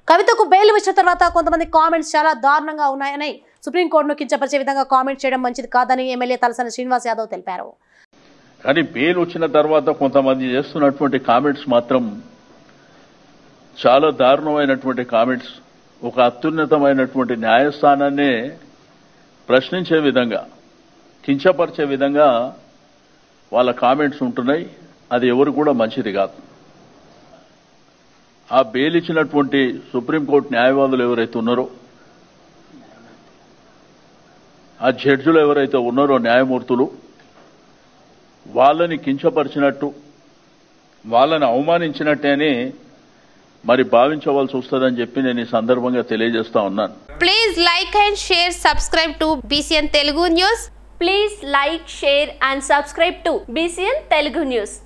కవితకు బెయిల్ వచ్చిన తర్వాత కొంతమంది కామెంట్స్ చాలా దారుణంగా ఉన్నాయని సుప్రీంకోర్టును కించపరిచే విధంగా కామెంట్ చేయడం మంచిది కాదని ఎమ్మెల్యే తలసాని శ్రీనివాస్ యాదవ్ తెలిపారు కానీ బెయిల్ వచ్చిన తర్వాత కొంతమంది చేస్తున్నటువంటి కామెంట్స్ మాత్రం చాలా దారుణమైనటువంటి కామెంట్స్ ఒక అత్యున్నతమైనటువంటి న్యాయస్థానాన్నే ప్రశ్నించే విధంగా కించపరిచే విధంగా వాళ్ళ కామెంట్స్ ఉంటున్నాయి అది ఎవరు కూడా మంచిది కాదు ఆ బెయిల్ ఇచ్చినటువంటి సుప్రీంకోర్టు న్యాయవాదులు ఎవరైతే ఉన్నారో ఆ జడ్జిలు ఎవరైతే ఉన్నారో న్యాయమూర్తులు వాళ్ళని కించపరిచినట్టు వాళ్ళని అవమానించినట్టే అని మరి భావించవలసి వస్తుందని చెప్పి నేను ఈ సందర్భంగా తెలియజేస్తా ఉన్నాను Please like and share, subscribe to BCN Telugu News. Please like, share and subscribe to BCN Telugu News.